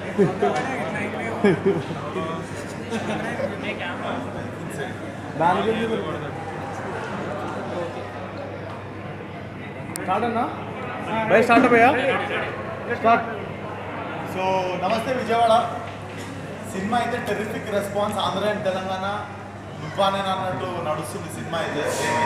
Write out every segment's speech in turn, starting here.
దానికి స్టార్ట్ అన్నా భయ స్టార్ట్ భయ్యా స్టార్ట్ సో నమస్తే విజయవాడ సినిమా అయితే terrific response Andhra and Telangana నువ్వానే అన్నట్టు నడుస్తుంది సినిమా అయితే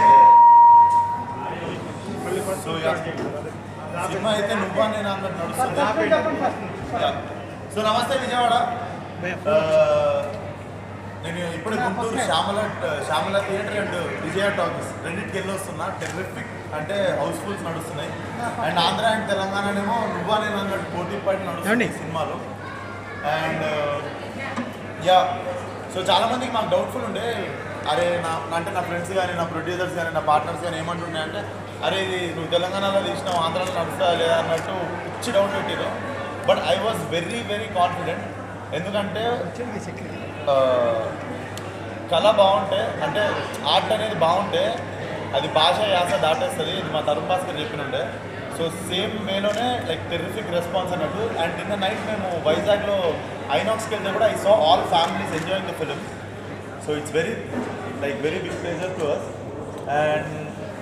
సో సినిమా అయితే నువ్వానే అన్నట్టు నడుస్తుంది Yeah. సో నమస్తే విజయవాడ ఆ, నేను ఇప్పుడు Guntur Shyamala Shyamala theatre and Vijaya talkies రెండింటికి వెళ్ళి వస్తున్నా టెర్రిఫిక్ అంటే హౌస్ఫుల్స్ నడుస్తున్నాయి అండ్ ఆంధ్ర అండ్ తెలంగాణనేమో నువ్వా నేను అన్నట్టు పోటీ పడి నడుస్తుంది సినిమాలు అండ్ యా సో చాలా మందికి మాకు డౌట్ఫుల్ ఉండే అరే నా అంటే నా ఫ్రెండ్స్ కానీ నా ప్రొడ్యూసర్స్ కానీ నా పార్ట్నర్స్ కానీ ఏమంటుండే అంటే అరే ఇది నువ్వు తెలంగాణలో తీసినావు ఆంధ్రాలో నడుస్తా లేదా అన్నట్టు పిచ్చి డౌట్ పెట్టారు but I was very very confident ఎందుకంటే ఆ, కళ బాగుంటే అంటే ఆర్ట్ అనేది బాగుంటే అది భాష యాస దాటేస్తుంది ఇది మా తరుణ్ భాస్కర్ చెప్పినుండే సో సేమ్ వేలోనే లైక్ టెరిఫిక్ రెస్పాన్స్ అన్నట్టు అండ్ ఇన్ ద నైట్ మేము వైజాగ్లో ఐనాక్స్కి వెళ్తే కూడా I saw all families enjoying the film so it's very like very big pleasure to us and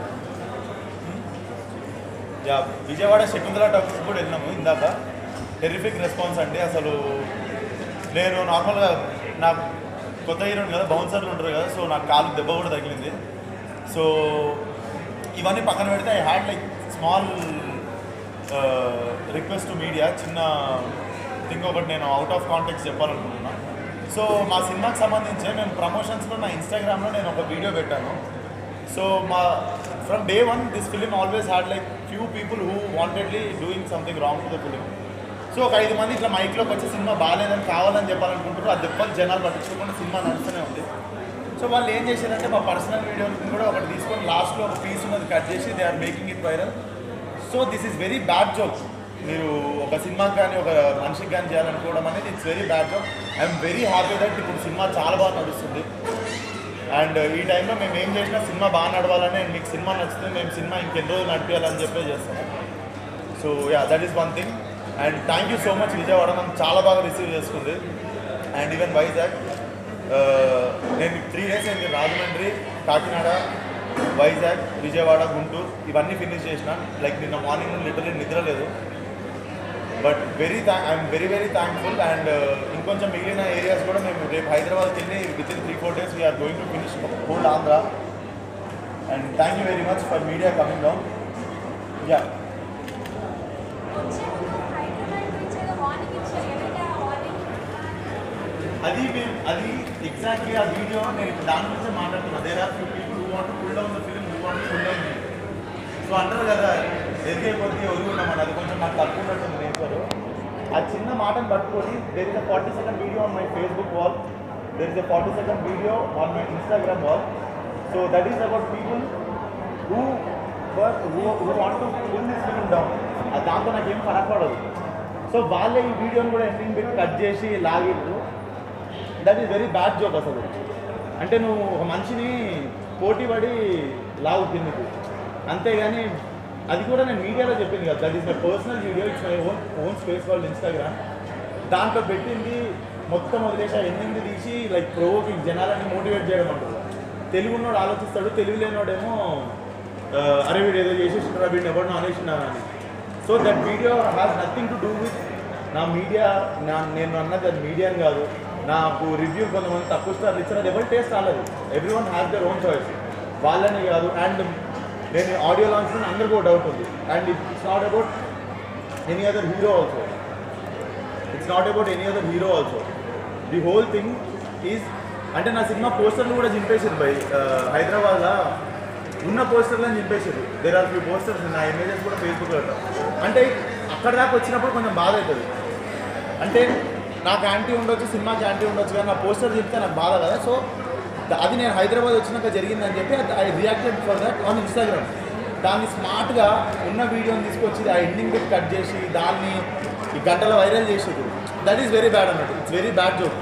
yeah Vijayawada Shakuntala talkies కూడా వెళ్ళినాము ఇందాక టెరిఫిక్ రెస్పాన్స్ అండి అసలు నేను నార్మల్గా నాకు కొత్త హీరోని కదా బౌన్సర్లు ఉంటారు కదా సో నాకు కాలు దెబ్బ కూడా తగిలింది సో ఇవన్నీ పక్కన పెడితే I had like small request to media చిన్న థింగ్ ఒకటి నేను అవుట్ ఆఫ్ కాంటాక్ట్స్ చెప్పాలనుకుంటున్నా సో మా సినిమాకి సంబంధించి నేను ప్రమోషన్స్లో నా ఇన్స్టాగ్రామ్లో నేను ఒక వీడియో పెట్టాను సో మా from day one this film always had like few people who wantedly doing something wrong to the film so ఒక ఐదు మంది ఇట్లా మైక్లోకి వచ్చి సినిమా బాగాలేదని కావాలని చెప్పాలనుకుంటారు ఆ దెబ్బలు జనాలు పట్టించుకోకుండా సినిమా నడుస్తూనే ఉంది సో వాళ్ళు ఏం చేశారంటే మా పర్సనల్ వీడియోని కూడా ఒకటి తీసుకొని లాస్ట్లో ఒక పీస్ ఉన్నది కట్ చేసి they are making it viral so this is very bad joke మీరు ఒక సినిమాకి కానీ ఒక మనిషికి కానీ చేయాలనుకోవడం అనేది it's very bad joke I'm very happy that ఇప్పుడు సినిమా చాలా బాగా నడుస్తుంది అండ్ ఈ టైంలో మేము ఏం చేసినా సినిమా బాగా నడవాలని and మీకు సినిమా నచ్చితే మేము సినిమా ఇంకెన్ని రోజులు నడిపించాలని చెప్పే చేస్తాము so yeah that is one thing and thank you so much Vijayawada నన్ను చాలా బాగా రిసీవ్ చేసుకుంది అండ్ ఈవెన్ వైజాగ్ నేను త్రీ డేస్ అయింది రాజమండ్రి కాకినాడ వైజాగ్ విజయవాడ గుంటూరు ఇవన్నీ ఫినిష్ చేసిన లైక్ నిన్న మార్నింగ్ లిటరలీ నిద్ర లేదు but very thank I'm very very thankful and ఇంకొంచెం మిగిలిన ఏరియాస్ కూడా మేము రేపు హైదరాబాద్కి వెళ్ళి with in three four days we're going to finish whole Andhra and thank you very much for media coming down yeah అది మేము అది ఎగ్జాక్ట్లీ ఆ వీడియో నేను ఇప్పుడు దాని గురించి మాట్లాడుతున్నా there are few people who want pull down the film who want pull down so అంటారు కదా ఎదిగే కొద్ది ఒరుగున్నామని అది కొంచెం నాకు తక్కువ ఉన్నట్టుంది నేర్పారు ఆ చిన్న మాటను పట్టుకొని there is a forty second video on my Facebook wall there is a forty second video on my Instagram wall so that is about people who who who want to pull this film down దాంతో నాకేం ఫరక్ పడదు so వాళ్ళే ఈ వీడియోని కూడా ending పెట్టి cut చేసి లాగిర్రు that is very bad joke అసలు అంటే నువ్వు ఒక మనిషిని పోటీ పడి లావు కిందకు అంతేగాని అది కూడా నేను మీడియాలో చెప్పింది కదా that is my personal video it's my own own space వాళ్ళ ఇన్స్టాగ్రామ్ దాంట్లో పెట్టింది మొత్తం వదిలేసి ఆ ఎండింగ్ తీసి లైక్ ప్రోవోకింగ్ జనాలని మోటివేట్ చేయడం అంటారు తెలుగు ఉన్నోడు ఆలోచిస్తాడు తెలుగు లేనోడేమో ఆ, అరే వీడు ఏదో చేసేసినారా వీడిని ఎవరినో అనేసినా అని so that video has nothing to do with నా మీడియా నా నేను అన్నది అది మీడియం కాదు నాకు రివ్యూ కొంతమంది తక్కువ స్టార్లు ఇచ్చిన అది ఎవరి టేస్ట్ రాలేదు every one has their own choice వాళ్ళని కాదు అండ్ నేను ఆడియో లాంచ్ అందరికీ ఒక డౌట్ ఉంది and it's not about any other hero also it's not about any other hero also the whole thing is అంటే నా సినిమా పోస్టర్లు కూడా చింపేసారు బై హైదరాబాద్లో ఉన్న పోస్టర్లను చింపేసారు దేర్ ఆర్ ఫ్యూ పోస్టర్స్ నా ఇమేజెస్ కూడా ఫేస్బుక్లో పెట్టాం అంటే అక్కడ దాకా వచ్చినప్పుడు కొంచెం బాధ అవుతుంది అంటే నాకు యాంటీ ఉండొచ్చు సినిమాకి యాంటీ ఉండొచ్చు కానీ నా పోస్టర్ చెప్తే నాకు బాధ కదా సో అది నేను హైదరాబాద్ వచ్చినాక జరిగిందని చెప్పి I reacted for that on Instagram దాన్ని స్మార్ట్గా ఉన్న వీడియోని తీసుకొచ్చి ఆ ఎండింగ్ పెట్టి కట్ చేసి దాన్ని ఈ గంటల వైరల్ చేసేది దట్ ఈస్ వెరీ బ్యాడ్ అన్నట్టు ఇట్స్ వెరీ బ్యాడ్ జోక్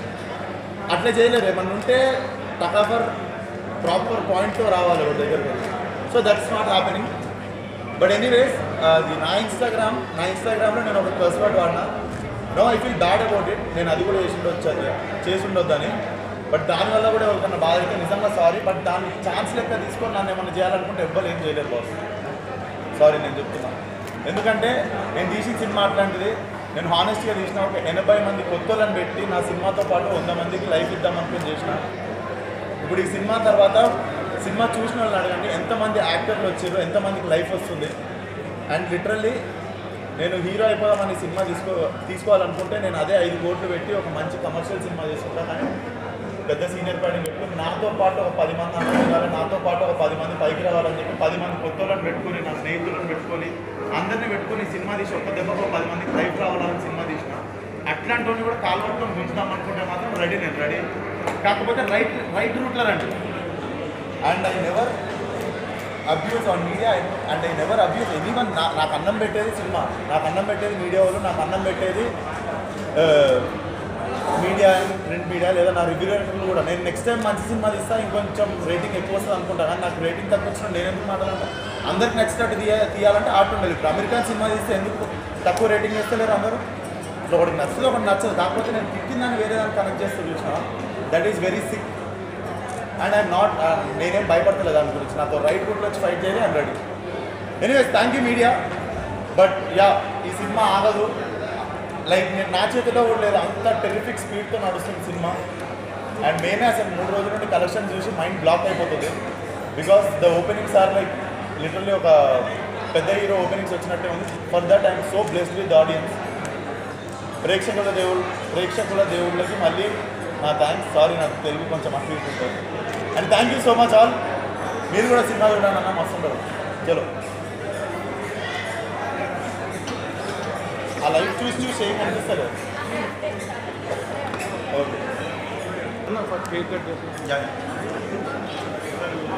అట్లా చేయలేరు ఏమన్నా ఉంటే టకాఫర్ ప్రాపర్ పాయింట్తో రావాలి ఒక దగ్గరికి so that's not happening but anyways అది నా ఇన్స్టాగ్రామ్ నా ఇన్స్టాగ్రామ్లో నేను ఒక కర్స్ వర్డ్ వాడినా no I feel bad about it నేను అది కూడా చేసి ఉండొచ్చు అది చేసి ఉండొద్దని బట్ దానివల్ల కూడా ఎవరికన్నా బాధ అయితే నిజంగా సారీ బట్ దాన్ని ఛాన్స్ లెక్క తీసుకొని నన్ను ఏమన్నా చేయాలనుకుంటే ఎవ్వరు ఏం చేయలేరు బాస్ సారీ నేను చెప్తున్నా ఎందుకంటే నేను తీసిన సినిమా అట్లాంటిది నేను హానెస్ట్గా తీసిన ఒక ఎనభై మంది కొత్తలను పెట్టి నా సినిమాతో పాటు వంద మందికి లైఫ్ ఇద్దాం అనుకుని చేసిన ఇప్పుడు ఈ సినిమా తర్వాత సినిమా చూసిన వాళ్ళని అడగండి ఎంతమంది యాక్టర్లు వచ్చారు ఎంతమందికి లైఫ్ వస్తుంది అండ్ లిటరల్లీ నేను హీరో అయిపోదామని సినిమా తీసుకో తీసుకోవాలనుకుంటే నేను అదే ఐదు కోట్లు పెట్టి ఒక మంచి కమర్షియల్ సినిమా చేసుకుంటా కానీ పెద్ద సీనియర్ పార్టీ పెట్టుకుని నాతో పాటు ఒక పది మంది అన్నది కావాలి నాతో పాటు ఒక పది మంది పైకి రావాలని చెప్పి పది మంది కొత్త వాళ్ళని పెట్టుకొని నా స్నేహితులను పెట్టుకొని అందరిని పెట్టుకొని సినిమా తీసి ఒక్క దెబ్బకు ఒక పది మందికి లైఫ్ రావాలని సినిమా తీసిన అట్లాంటి వాడిని కూడా కాల్వట్టుకొని ఉంచుదాం అనుకుంటే మాత్రం రెడీ నేను రెడీ కాకపోతే రైట్ రైట్ రూట్లో రండి and I never abuse on media and I never abuse any one నాకు అన్నం పెట్టేది సినిమా నాకు అన్నం పెట్టేది మీడియా వాళ్ళు నాకు అన్నం పెట్టేది మీడియా ప్రింట్ మీడియా లేదా నా రివ్యూలు కూడా నేను నెక్స్ట్ టైం మంచి సినిమా తీస్తా ఇంకొంచెం రేటింగ్ ఎక్కువ వస్తుంది అనుకుంటా కానీ నాకు రేటింగ్ తక్కువ వచ్చిన నేను ఎందుకు మాట్లాడాలంటే అందరికి నచ్చినట్టు తీయ తీయాలంటే ఆర్ట్ ఉండాలి ఇప్పుడు అమెరికన్ సినిమా తీస్తే ఎందుకు తక్కువ రేటింగ్ చేస్తలేరు అందరూ ఇప్పుడు ఒకటి నచ్చదు ఒకటి నచ్చదు కాకపోతే నేను తిట్టిందని వేరే దాన్ని కనెక్ట్ చేస్తూ చూసిన that is very sick and I'm not నేనేం భయపడతలేదు దాని గురించి నాతో రైట్ రూట్లో వచ్చి ఫైట్ చేయాలి I'm ready anyways thank you media but yeah ఈ సినిమా ఆగదు లైక్ నేను నా చేతిలో కూడా లేదు అంత టెరిఫిక్ స్పీడ్తో నడుస్తుంది సినిమా అండ్ మేమే అసలు మూడు రోజుల నుండి కలెక్షన్ చూసి మైండ్ బ్లాక్ అయిపోతుంది because the openings are like literally ఒక పెద్ద హీరో ఓపెనింగ్స్ వచ్చినట్టే ఉంది for that I'm so blessed with audience ప్రేక్షకుల దేవుడు ప్రేక్షకుల దేవుళ్ళకి మళ్ళీ నా థ్యాంక్స్ సారీ నాకు తెలుగు కొంచెం అటు ఇటు ఉంటుంది and thank you so much all మీరు కూడా సినిమా చూడండి అన్న మస్తు ఉంటారు చలో ఆ లైఫ్ చూసి చూసి ఏం కనిపిస్తారు ఓకే ఫస్ట్ కేక్ కట్ చేసి యా, యా.